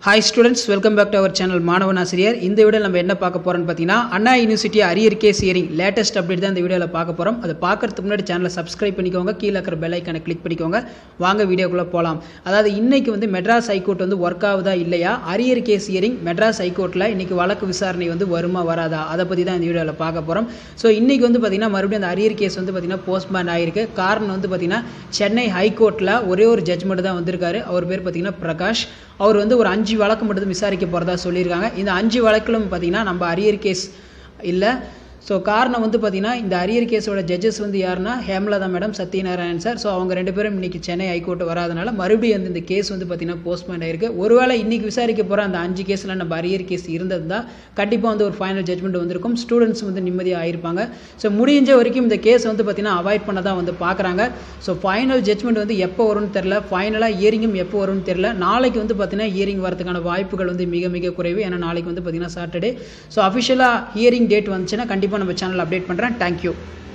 hi students welcome back to our channel மாணவன் ஆசிரியர் இந்த வீடியோ நம்ம என்ன பார்க்க போறோம்னு பார்த்தீங்கன்னா Anna university arrear case hearing latest update தான் இந்த வீடியோவில் பார்க்க போகிறோம் அதை பார்க்கறதுக்கு முன்னாடி சேனலை சப்ஸ்கிரைப் பண்ணிக்கோங்க கீழே இருக்கிற பெல் ஐக்கனை கிளிக் பண்ணிக்கோங்க வாங்க வீடியோக்குள்ளே போகலாம் அதாவது இன்னைக்கு வந்து மெட்ராஸ் ஹைகோர்ட் வந்து ஒர்க் ஆகுதா இல்லையா அரியர் கேஸ் ஹியரிங் மெட்ராஸ் ஹைகோர்ட்டில் இன்னைக்கு வழக்கு விசாரணை வந்து வருமா வராதா அதை பற்றி தான் இந்த வீடியோவில் பார்க்க போகிறோம் ஸோ இன்னைக்கு வந்து பார்த்தீங்கன்னா மறுபடியும் அந்த அரியர் கேஸ் வந்து பார்த்தீங்கன்னா போஸ்ட்மேன் ஆயிருக்கு காரணம் வந்து பார்த்தீங்கன்னா சென்னை ஹைகோர்ட்டில் ஒரே ஒரு ஜட்மெண்ட் தான் வந்திருக்காரு அவர் பேர் பார்த்தீங்கன்னா பிரகாஷ் அவர் வந்து ஒரு அஞ்சு வழக்கு மட்டும் விசாரிக்க போகிறதா சொல்லியிருக்காங்க இந்த அஞ்சு வழக்கிலும் பார்த்தீங்கன்னா நம்ம அரியர் கேஸ் இல்லை ஸோ காரணம் வந்து பார்த்தீங்கன்னா இந்த அரியர் கேஸோட ஜட்ஜஸ் வந்து யாருன்னா Hemalatha madam Satyanarayan sir so அவங்க ரெண்டு பேரும் இன்னைக்கு சென்னை ஹைகோர்ட் வராதனால மறுபடியும் வந்து இந்த கேஸ் வந்து பார்த்தீங்கன்னா போஸ்ட்மேன் ஆயிருக்கு ஒருவேளை இன்னைக்கு விசாரிக்க போகிற அந்த அஞ்சு கேஸில் நம்ம அரியர் கேஸ் இருந்தது தான் கண்டிப்பாக வந்து ஒரு ஃபைனல் ஜட்மெண்ட் வந்திருக்கும் ஸ்டூடெண்ட்ஸ் வந்து நிம்மதியாக ஆயிருப்பாங்க ஸோ முடிஞ்ச வரைக்கும் இந்த கேஸ் வந்து பார்த்தீங்கன்னா அவாய்ட் பண்ண தான் வந்து பார்க்குறாங்க ஸோ ஃபைனல் ஜட்மெண்ட் வந்து எப்போ வரும்னு தெரில ஃபைனலாக இயரிங்கும் எப்போ வரும்னு தெரில நாளைக்கு வந்து பார்த்தீங்கன்னா இயரிங் வரதுக்கான வாய்ப்புகள் வந்து மிக மிக குறைவு ஏன்னா நாளைக்கு வந்து பார்த்தீங்கன்னா சாட்டர்டே ஸோ அஃபிஷியலாக ஹியரிங் டேட் வந்துச்சுன்னா கண்டிப்பாக நம்ம சேனல் அப்டேட் பண்ணுறேன் தேங்க்யூ